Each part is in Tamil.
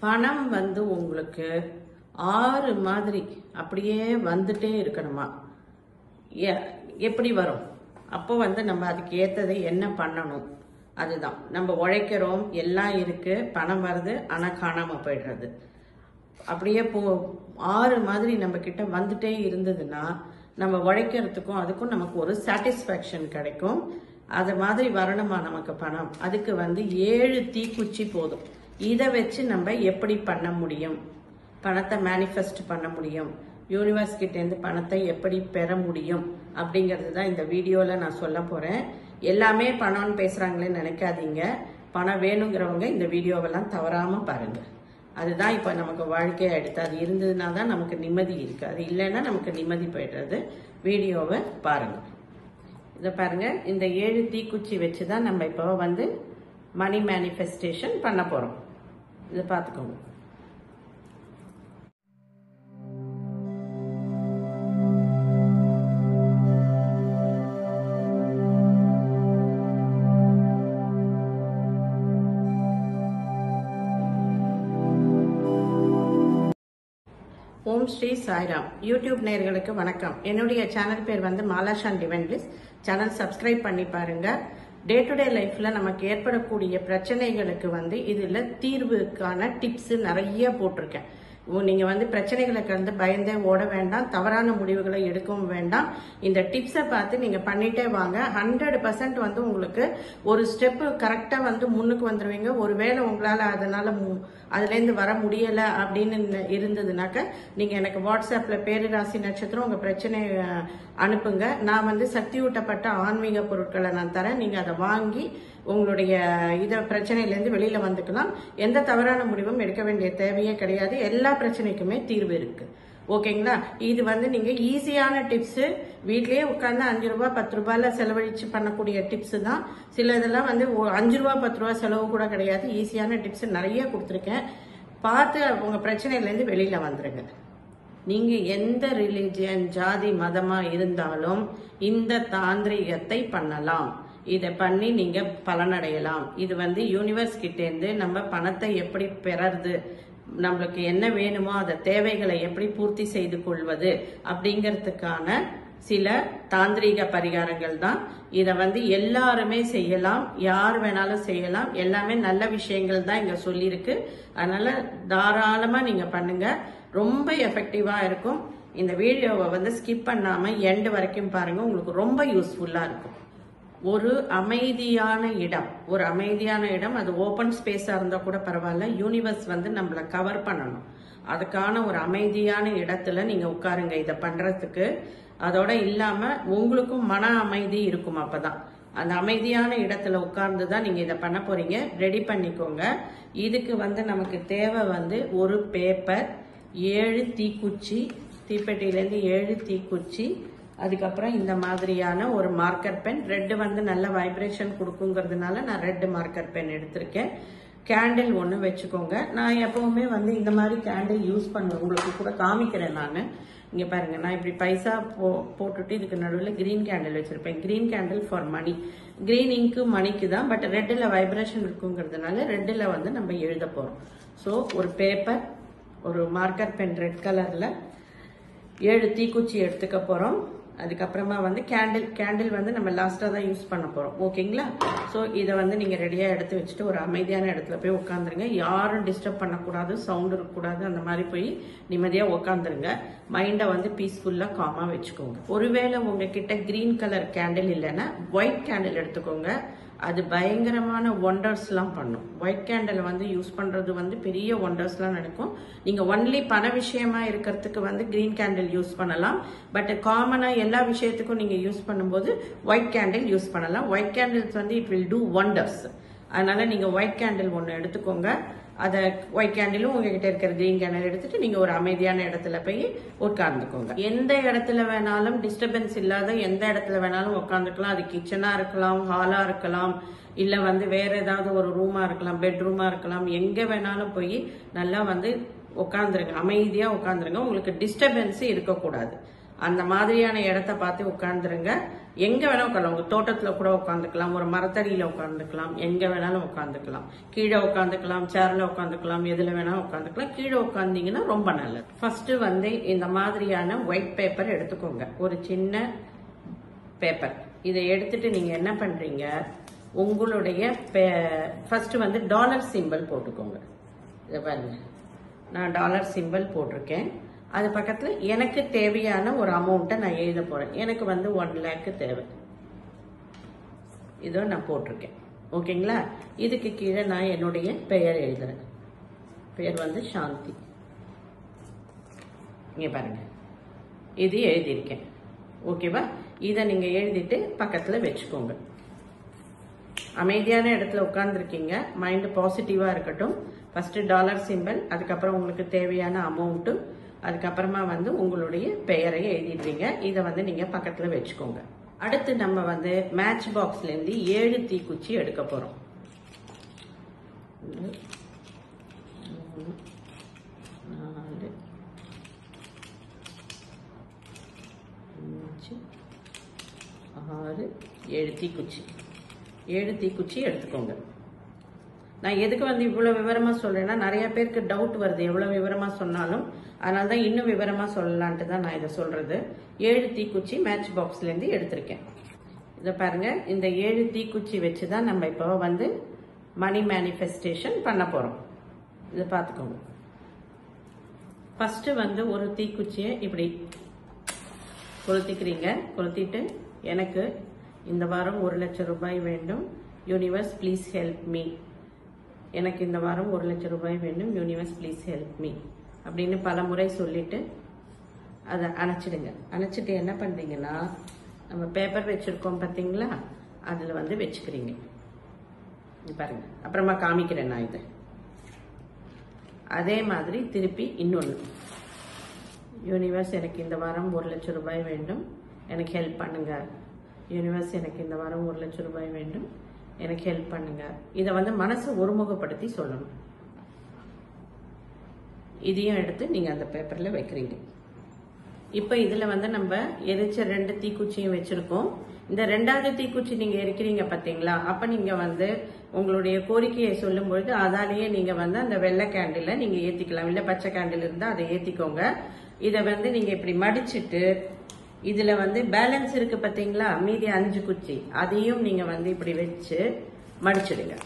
பணம் வந்து உங்களுக்கு ஆறு மாதிரி அப்படியே வந்துட்டே இருக்கணுமா எ- எப்படி வரும் அப்போ வந்து நம்ம அதுக்கு ஏத்ததை என்ன பண்ணணும் அதுதான் நம்ம உழைக்கிறோம் எல்லாம் இருக்கு பணம் வருது ஆனா காணாம போயிடுறது அப்படியே போ ஆறு மாதிரி நம்ம கிட்ட வந்துட்டே இருந்ததுன்னா நம்ம உழைக்கிறதுக்கும் அதுக்கும் நமக்கு ஒரு சாட்டிஸ்ஃபேக்ஷன் கிடைக்கும் அது மாதிரி வரணுமா நமக்கு பணம் அதுக்கு வந்து ஏழு தீக்குச்சி போதும் இதை வச்சு நம்ம எப்படி பண்ண முடியும் பணத்தை மேனிஃபெஸ்ட் பண்ண முடியும் யூனிவர்ஸ் கிட்ட இருந்து பணத்தை எப்படி பெற முடியும் அப்படிங்கிறது தான் இந்த வீடியோல நான் சொல்ல போறேன் எல்லாமே பணம்னு பேசுறாங்களேன்னு நினைக்காதீங்க பணம் வேணுங்கிறவங்க இந்த வீடியோவெல்லாம் தவறாம பாருங்க அதுதான் இப்போ நமக்கு வாழ்க்கையை எடுத்து அது இருந்ததுனா தான் நமக்கு நிம்மதி இருக்கு அது இல்லைன்னா நமக்கு நிம்மதி போயிடுறது வீடியோவை பாருங்க இதை பாருங்க இந்த ஏழு தீக்குச்சி வச்சு தான் நம்ம இப்போ வந்து மணி மேனிஃபெஸ்டேஷன் பண்ண போறோம் இதை பார்த்துக்கோங்க ஓம் ஸ்ரீ சாய்ராம் யூடியூப் நேயர்களுக்கு வணக்கம் என்னுடைய சேனல் பேர் வந்து மாலாஷான் டிவன் பிளிஸ் சேனல் சப்ஸ்கிரைப் பண்ணி பாருங்க டே டு டே லைஃப்ல நமக்கு ஏற்படக்கூடிய பிரச்சனைகளுக்கு வந்து இதுல தீர்வுக்கான டிப்ஸ் நிறைய போட்டிருக்கேன் ஓ, நீங்க வந்து பிரச்சனைகளுக்கு வந்து பயந்தே ஓட வேண்டாம் தவறான முடிவுகளை எடுக்கவும் வேண்டாம் இந்த டிப்ஸை பார்த்து நீங்க பண்ணிட்டே வாங்க ஹண்ட்ரட் பர்சன்ட் வந்து உங்களுக்கு ஒரு ஸ்டெப் கரெக்டா வந்து முன்னுக்கு வந்துருவீங்க ஒருவேளை உங்களால அதனால மு- அதுலேருந்து வர முடியல அப்படின்னு ந- இருந்ததுனாக்க நீங்க எனக்கு வாட்ஸ்அப்ல பேரு ராசி நட்சத்திரம் உங்க பிரச்சனையை அஹ், அனுப்புங்க நான் வந்து சக்தியூட்டப்பட்ட ஆன்மீக பொருட்களை நான் தரேன் நீங்க அதை வாங்கி உங்களுடைய இத பிரச்சனையிலேருந்து வெளியில வந்துக்கலாம் எந்த தவறான முடிவும் எடுக்க வேண்டிய தேவையே கிடையாது எல்லா பிரச்சனைக்குமே தீர்வு இருக்கு ஓகேங்களா இது வந்து நீங்க ஈஸியான டிப்ஸ் வீட்லயே உட்கார்ந்து அஞ்சு ரூபாய் பத்து ரூபாயில செலவழிச்சு பண்ணக்கூடிய டிப்ஸ் தான் சில இதெல்லாம் வந்து ஒ- அஞ்சு ரூபாய் பத்து ரூபாய் செலவு கூட கிடையாது ஈஸியான டிப்ஸ் நிறைய கொடுத்துருக்கேன் பார்த்து உங்க பிரச்சனையில இருந்து வெளியில வந்துருங்க நீங்க எந்த ரிலிஜியன் ஜாதி மதமா இருந்தாலும் இந்த தாந்திரிகத்தை பண்ணலாம் இதை பண்ணி நீங்க பலனடையலாம் இது வந்து யூனிவர்ஸ் கிட்ட இருந்து நம்ம பணத்தை எப்படி பெறறது நம்மளுக்கு என்ன வேணுமோ அதை தேவைகளை எப்படி பூர்த்தி செய்து கொள்வது அப்படிங்கிறதுக்கான சில தாந்திரீக பரிகாரங்கள் தான் இதை வந்து எல்லாருமே செய்யலாம் யார் வேணாலும் செய்யலாம் எல்லாமே நல்ல விஷயங்கள் தான் இங்க சொல்லியிருக்கு அதனால தாராளமா நீங்க பண்ணுங்க ரொம்ப எஃபெக்டிவா இருக்கும் இந்த வீடியோவை வந்து ஸ்கிப் பண்ணாம எண்டு வரைக்கும் பாருங்க உங்களுக்கு ரொம்ப யூஸ்ஃபுல்லா இருக்கும் ஒரு அமைதியான இடம் ஒரு அமைதியான இடம் அது ஓப்பன் ஸ்பேஸா இருந்தா கூட பரவாயில்ல யூனிவர்ஸ் வந்து நம்மள கவர் பண்ணணும் அதுக்கான ஒரு அமைதியான இடத்துல நீங்க உட்காருங்க இதை பண்றதுக்கு அதோட இல்லாம உங்களுக்கும் மன அமைதி இருக்கும் அப்பதான் அந்த அமைதியான இடத்துல உட்கார்ந்து தான் நீங்க இதை பண்ண போறீங்க ரெடி பண்ணிக்கோங்க இதுக்கு வந்து நமக்கு தேவை வந்து ஒரு பேப்பர் ஏழு தீக்குச்சி தீப்பெட்டியிலேருந்து ஏழு தீக்குச்சி அதுக்கப்புறம் இந்த மாதிரியான ஒரு மார்க்கர் பென் ரெட்டு வந்து நல்ல வைப்ரேஷன் கொடுக்குங்கிறதுனால நான் ரெட் மார்க்கர் பென் எடுத்திருக்கேன் கேண்டில் ஒன்று வச்சுக்கோங்க நான் எப்பவுமே வந்து இந்த மாதிரி கேண்டில் யூஸ் பண்ணுவேன் உங்களுக்கு கூட காமிக்கிறேன் நான் இங்கே பாருங்க நான் இப்படி பைசா போ போட்டுட்டு இதுக்கு நடுவில் கிரீன் கேண்டில் வச்சிருப்பேன் green candle for money green இங்கு மணிக்கு தான் பட் ரெட்டில் வைப்ரேஷன் இருக்குங்கிறதுனால ரெட்டில் வந்து நம்ம எழுத போகிறோம் ஸோ ஒரு பேப்பர் ஒரு மார்க்கர் பென் ரெட் கலரில் ஏழு தீக்குச்சி எடுத்துக்க போகிறோம் அதுக்கப்புறமா வந்து கேண்டில் கேண்டில் வந்து நம்ம லாஸ்ட்டாக தான் யூஸ் பண்ண போகிறோம் ஓகேங்களா ஸோ இதை வந்து நீங்கள் ரெடியாக எடுத்து வச்சுட்டு ஒரு அமைதியான இடத்துல போய் உட்காந்துருங்க யாரும் டிஸ்டர்ப் பண்ணக்கூடாது சவுண்ட் இருக்கக்கூடாது அந்த மாதிரி போய் நிம்மதியாக உட்காந்துருங்க மைண்டை வந்து பீஸ்ஃபுல்லாக காமாக வச்சுக்கோங்க ஒருவேளை உங்ககிட்ட கிரீன் கலர் கேண்டில் இல்லைன்னா ஒயிட் கேண்டில் எடுத்துக்கோங்க அது பயங்கரமான ஒண்டர்ஸ்லாம் பண்ணும் ஒயிட் கேண்டில் வந்து யூஸ் பண்றது வந்து பெரிய ஒண்டர்ஸ்லாம் நடக்கும் நீங்க ஒன்லி பண விஷயமா இருக்கிறதுக்கு வந்து கிரீன் கேண்டில் யூஸ் பண்ணலாம் பட் காமனா எல்லா விஷயத்துக்கும் நீங்க யூஸ் பண்ணும்போது ஒயிட் கேண்டில் யூஸ் பண்ணலாம் ஒயிட் கேண்டில்ஸ் வந்து இட் வில் டூ ஒண்டர்ஸ் அதனால நீங்க ஒயிட் கேண்டில் ஒன்று எடுத்துக்கோங்க அதை ஒயிட் கேண்டிலும் உங்ககிட்ட இருக்கிற கிரீன் கேண்டில் எடுத்துட்டு நீங்க ஒரு அமைதியான இடத்துல போய் உட்கார்ந்துக்கோங்க எந்த இடத்துல வேணாலும் டிஸ்டர்பன்ஸ் இல்லாத எந்த இடத்துல வேணாலும் உட்காந்துக்கலாம் அது கிச்சனா இருக்கலாம் ஹாலா இருக்கலாம் இல்ல வந்து வேற ஏதாவது ஒரு ரூமா இருக்கலாம் பெட்ரூமா இருக்கலாம் எங்க வேணாலும் போய் நல்லா வந்து உட்காந்துருங்க அமைதியா உட்காந்துருங்க உங்களுக்கு டிஸ்டர்பன்ஸ் இருக்கக்கூடாது அந்த மாதிரியான இடத்த பார்த்து உட்காந்துருங்க எங்க வேணா உட்காரலாம் உங்க தோட்டத்துல கூட உட்காந்துக்கலாம் ஒரு மரத்தடியில உட்காந்துக்கலாம் எங்க வேணாலும் உட்காந்துக்கலாம் கீழே உட்காந்துக்கலாம் சேர்ல உட்காந்துக்கலாம் எதுல வேணா உட்காந்துக்கலாம் கீழே உட்காந்தீங்கன்னா ரொம்ப நல்லது ஃபர்ஸ்ட் வந்து இந்த மாதிரியான ஒயிட் பேப்பர் எடுத்துக்கோங்க ஒரு சின்ன பேப்பர் இதை எடுத்துட்டு நீங்க என்ன பண்றீங்க உங்களுடைய ஃபர்ஸ்ட் வந்து டாலர் சிம்பிள் போட்டுக்கோங்க இதை பாருங்க நான் டாலர் சிம்பிள் போட்டிருக்கேன் அது பக்கத்துல எனக்கு தேவையான ஒரு அமௌண்ட்டை நான் எழுத போறேன் எனக்கு வந்து ஒன் லேக்கு தேவை இதோ நான் போட்டிருக்கேன் ஓகேங்களா இதுக்கு கீழே நான் என்னுடைய பெயர் எழுதுறேன் பெயர் வந்து சாந்தி இங்க பாருங்க இது எழுதியிருக்கேன் ஓகேவா இதை நீங்க எழுதிட்டு பக்கத்துல வச்சுக்கோங்க அமைதியான இடத்துல உட்கார்ந்துருக்கீங்க மைண்ட் பாசிட்டிவா இருக்கட்டும் ஃபர்ஸ்ட் டாலர் சிம்பிள் அதுக்கப்புறம் உங்களுக்கு தேவையான அமௌண்ட்டு அதுக்கப்புறமா வந்து உங்களுடைய பெயரை எழுதிடுறீங்க இதை வந்து நீங்க பக்கத்துல வச்சுக்கோங்க அடுத்து நம்ம வந்து மேட்ச் பாக்ஸ்ல இருந்து ஏழு தீக்குச்சி எடுக்க போறோம் ஒன்று, மூணு, நாலு அஞ்சு ஆறு ஏழு தீக்குச்சி ஏழு தீக்குச்சி எடுத்துக்கோங்க நான் எதுக்கு வந்து இவ்வளவு விவரமா சொல்றேன்னா நிறைய பேருக்கு டவுட் வருது எவ்வளவு விவரமா சொன்னாலும் அதனால தான் இன்னும் விவரமா சொல்லலான்ட்டு தான் நான் இதை சொல்றது ஏழு தீக்குச்சி மேட்ச் பாக்ஸ்ல இருந்து எடுத்திருக்கேன் இதை பாருங்க இந்த ஏழு தீக்குச்சி வச்சு தான் நம்ம இப்போ வந்து மணி மேனிஃபெஸ்டேஷன் பண்ண போறோம் இதை பார்த்துக்கோங்க ஃபர்ஸ்ட் வந்து ஒரு தீக்குச்சியை இப்படி கொளுத்திக்கிறீங்க கொளுத்திட்டு எனக்கு இந்த வாரம் ஒரு லட்சம் ரூபாய் வேண்டும் யூனிவர்ஸ் ப்ளீஸ் ஹெல்ப் மீ எனக்கு இந்த வாரம் ஒரு லட்சம் ரூபாய் வேண்டும் யூனிவர்ஸ் ப்ளீஸ் ஹெல்ப் மீ அப்படின்னு பல முறை சொல்லிட்டு அதை அணைச்சிடுங்க அணைச்சிட்டு என்ன பண்றீங்கன்னா நம்ம பேப்பர் வச்சிருக்கோம் பார்த்தீங்களா அதில் வந்து வச்சுக்கிறீங்க இங்க பாருங்க அப்புறமா காமிக்கிறேன் நான் இதை அதே மாதிரி திருப்பி இன்னொன்று யூனிவர்ஸ் எனக்கு இந்த வாரம் ஒரு லட்சம் ரூபாய் வேண்டும் எனக்கு ஹெல்ப் பண்ணுங்க யூனிவர்ஸ் எனக்கு இந்த வாரம் ஒரு லட்சம் ரூபாய் வேண்டும் எனக்கு ஹெல்ப் பண்ணுங்க இதை வந்து மனசை ஒருமுகப்படுத்தி சொல்லணும் இதையும் எடுத்து நீங்க அந்த பேப்பர்ல வைக்கிறீங்க இப்போ இதுல வந்து நம்ம எரிச்ச ரெண்டு தீக்குச்சியும் வச்சிருக்கோம் இந்த ரெண்டாவது தீக்குச்சி நீங்க எரிக்கிறீங்க பாத்தீங்களா அப்ப நீங்க வந்து உங்களுடைய கோரிக்கையை சொல்லும் பொழுது அதாலேயே நீங்க வந்து அந்த வெள்ளை கேண்டில நீங்க ஏத்திக்கலாம் இல்ல பச்சை கேண்டில் இருந்தா அதை ஏத்திக்கோங்க இதை வந்து நீங்க இப்படி மடிச்சிட்டு இதுல வந்து பேலன்ஸ் இருக்கு பாத்தீங்களா மீதி அஞ்சு குச்சி அதையும் நீங்க வந்து இப்படி வச்சு மடிச்சிடுங்க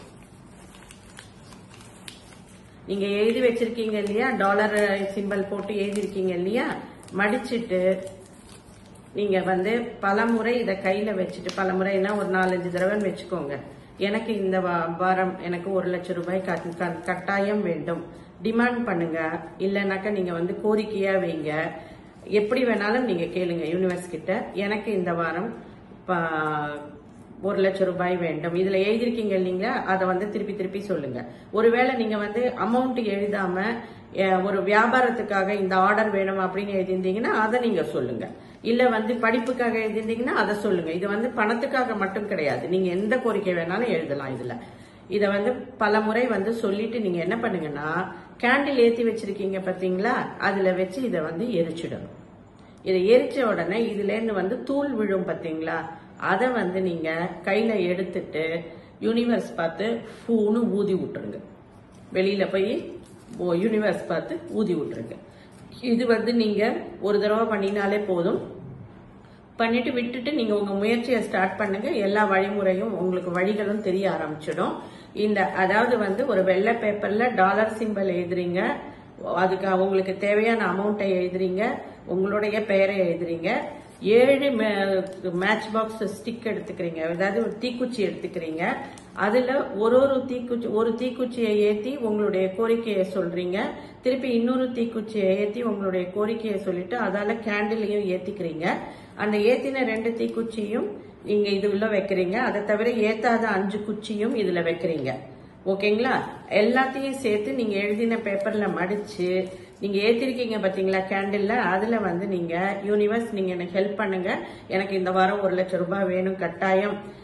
நீங்க எழுதி வச்சிருக்கீங்க இல்லையா டாலர் சிம்பல் போட்டு எழுதிருக்கீங்க இல்லையா மடிச்சிட்டு நீங்க வந்து பலமுறை இத கையில வச்சுட்டு பலமுறைனா ஒரு நாலஞ்சு தடவை வச்சுக்கோங்க எனக்கு இந்த வா- வாரம் எனக்கு ஒரு லட்சம் ரூபாய் கட்- கட்- கட்டாயம் வேண்டும் டிமாண்ட் பண்ணுங்க இல்லைனாக்கா நீங்க வந்து கோரிக்கையா வைங்க எப்படி வேணாலும் நீங்க கேளுங்க யூனிவர்ஸ் கிட்ட எனக்கு இந்த வாரம் ப- ஒரு லட்சம் ரூபாய் வேண்டும் இதுல எழுதிருக்கீங்க இல்லைங்களா அதை வந்து திருப்பி திருப்பி சொல்லுங்க ஒருவேளை நீங்க வந்து அமௌண்ட் எழுதாம அஹ், ஒரு வியாபாரத்துக்காக இந்த ஆர்டர் வேணும் அப்படின்னு எழுதியிருந்தீங்கன்னா அதை நீங்க சொல்லுங்க இல்ல வந்து படிப்புக்காக எழுதியிருந்தீங்கன்னா அதை சொல்லுங்க இது வந்து பணத்துக்காக மட்டும் கிடையாது நீங்க எந்த கோரிக்கை வேணாலும் எழுதலாம் இதுல இத வந்து பல முறை வந்து சொல்லிட்டு நீங்க என்ன பண்ணுங்கன்னா கேண்டில் ஏத்தி வச்சிருக்கீங்க பாத்தீங்களா அதுல வச்சு இதை வந்து எரிச்சிடணும் இதை எரிச்ச உடனே இதுல இருந்து வந்து தூள் விழும் பாத்தீங்களா அதை வந்து நீங்க கையில எடுத்துட்டு யூனிவர்ஸ் பார்த்து ஃபூன்னு ஊதி விட்டுருங்க வெளியில போய் யூனிவர்ஸ் பார்த்து ஊதி விட்டுருங்க இது வந்து நீங்க ஒரு தடவை பண்ணினாலே போதும் பண்ணிட்டு விட்டுட்டு நீங்க உங்க முயற்சியை ஸ்டார்ட் பண்ணுங்க எல்லா வழிமுறையும் உங்களுக்கு வழிகளும் தெரிய ஆரம்பிச்சிடும் இந்த அதாவது வந்து ஒரு வெள்ளை பேப்பர்ல டாலர் சிம்பல் எழுதுறீங்க அதுக்கு உங்களுக்கு தேவையான அமௌண்ட்டை எழுதுறீங்க உங்களுடைய பெயரை எழுதுறீங்க ஏழு மேட்ச் பாக்ஸ் ஸ்டிக் எடுத்துக்கிறீங்க அதாவது ஒரு தீக்குச்சி எடுத்துக்கிறீங்க அதுல ஒரு ஒரு தீக்குச்சி ஒரு தீக்குச்சியை ஏத்தி உங்களுடைய கோரிக்கையை சொல்றீங்க திருப்பி இன்னொரு தீக்குச்சியை ஏத்தி உங்களுடைய கோரிக்கையை சொல்லிட்டு அதால கேண்டிலையும் ஏத்திக்கிறீங்க அந்த ஏத்தின ரெண்டு தீக்குச்சியும் நீங்க இது உள்ள வைக்கிறீங்க அதை தவிர ஏத்தாத அஞ்சு குச்சியும் இதுல வைக்கிறீங்க ஓகேங்களா எல்லாத்தையும் சேர்த்து நீங்க எழுதின பேப்பர்ல மடிச்சு நீங்க ஏத்திருக்கீங்க பாத்தீங்களா கேண்டில்ல அதுல வந்து நீங்க யூனிவர்ஸ் நீங்க எனக்கு ஹெல்ப் பண்ணுங்க எனக்கு இந்த வாரம் ஒரு லட்சம் ரூபாய் வேணும் கட்டாயம்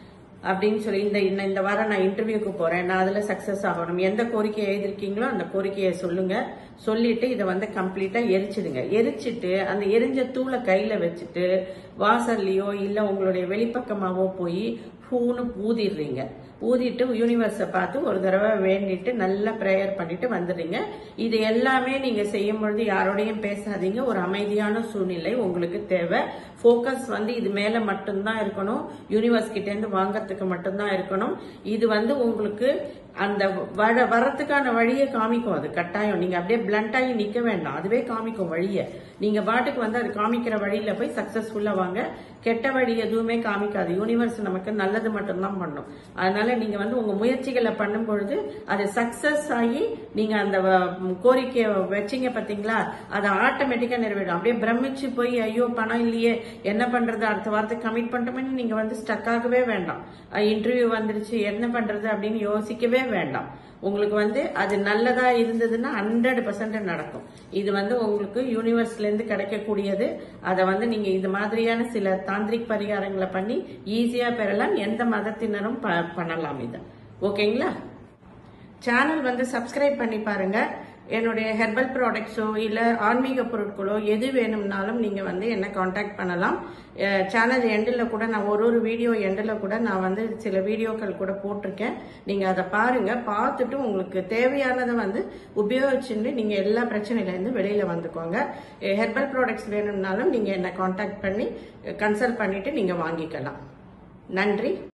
அப்படின்னு சொல்லி இந்த இந்த- இந்த வாரம் நான் இன்டர்வியூக்கு போறேன் நான் அதுல சக்சஸ் ஆகணும் எந்த கோரிக்கையை எழுதிருக்கீங்களோ அந்த கோரிக்கையை சொல்லுங்க சொல்லிட்டு இதை வந்து கம்ப்ளீட்டா எரிச்சிடுங்க எரிச்சிட்டு அந்த எரிஞ்ச தூளை கையில வச்சுட்டு வாசல்லையோ இல்ல உங்களுடைய வெளிப்பக்கமாவோ போய் பூன்னு ஊதிடுறீங்க ஊதிட்டு யூனிவர்ஸை பார்த்து ஒரு தடவை வேண்டிட்டு நல்லா ப்ரேயர் பண்ணிட்டு வந்துடுறீங்க இது எல்லாமே நீங்க செய்யும் பொழுது யாரோடையும் பேசாதீங்க ஒரு அமைதியான சூழ்நிலை உங்களுக்கு தேவை ஃபோக்கஸ் வந்து இது மேல மட்டும்தான் இருக்கணும் யூனிவர்ஸ் கிட்ட இருந்து வாங்கறதுக்கு மட்டும்தான் இருக்கணும் இது வந்து உங்களுக்கு அந்த வர வரத்துக்கான வழியை காமிக்கும் அது கட்டாயம் நீங்க அப்படியே பிளண்ட் ஆகி நிக்க வேண்டாம் அதுவே காமிக்கும் வழியை நீங்க பாட்டுக்கு வந்து அது காமிக்கிற வழியில போய் சக்சஸ்ஃபுல்லா வாங்க கெட்ட வழி எதுவுமே காமிக்காது யூனிவர்ஸ் நமக்கு நல்லது மட்டும்தான் பண்ணும் அதனால நீங்க வந்து உங்க முயற்சிகளை பண்ணும் பொழுது அது சக்சஸ் ஆகி நீங்க அந்த வ- கோரிக்கையை வச்சீங்க பாத்தீங்களா அது ஆட்டோமேட்டிக்கா நிறைவேறும் அப்படியே பிரமிச்சு போய் ஐயோ பணம் இல்லையே என்ன பண்றது அடுத்த வாரத்தை கமிட் பண்ணிட்டோம்னு நீங்க வந்து ஸ்டக் ஆகவே வேண்டாம் இன்டர்வியூ வந்துருச்சு என்ன பண்றது அப்படின்னு யோசிக்கவே வேண்டாம் உங்களுக்கு வந்து அது நல்லதா இருந்ததுன்னா ஹண்ட்ரட் பர்சன்ட் நடக்கும் இது வந்து உங்களுக்கு யூனிவர்ஸ்ல இருந்து கிடைக்கக்கூடியது அதை வந்து நீங்க இது மாதிரியான சில தாந்திரிக் பரிகாரங்களை பண்ணி ஈஸியா பெறலாம் எந்த மதத்தினரும் ப- பண்ணலாம் இதை ஓகேங்களா சேனல் வந்து சப்ஸ்கிரைப் பண்ணி பாருங்க என்னுடைய ஹெர்பல் ப்ராடக்ட்ஸோ இல்ல ஆன்மீக பொருட்களோ எது வேணும்னாலும் நீங்க வந்து என்ன காண்டாக்ட் பண்ணலாம் சேனல் எண்டில் கூட நான் ஒரு ஒரு வீடியோ எண்டில் கூட நான் வந்து சில வீடியோக்கள் கூட போட்டிருக்கேன் நீங்க அதை பாருங்க பார்த்துட்டு உங்களுக்கு தேவையானதை வந்து உபயோகிச்சுட்டு நீங்க எல்லா பிரச்சனையிலேருந்து வெளியில வந்துக்கோங்க ஹெர்பல் ப்ராடக்ட்ஸ் வேணும்னாலும் நீங்க என்ன காண்டாக்ட் பண்ணி கன்சல்ட் பண்ணிட்டு நீங்க வாங்கிக்கலாம் நன்றி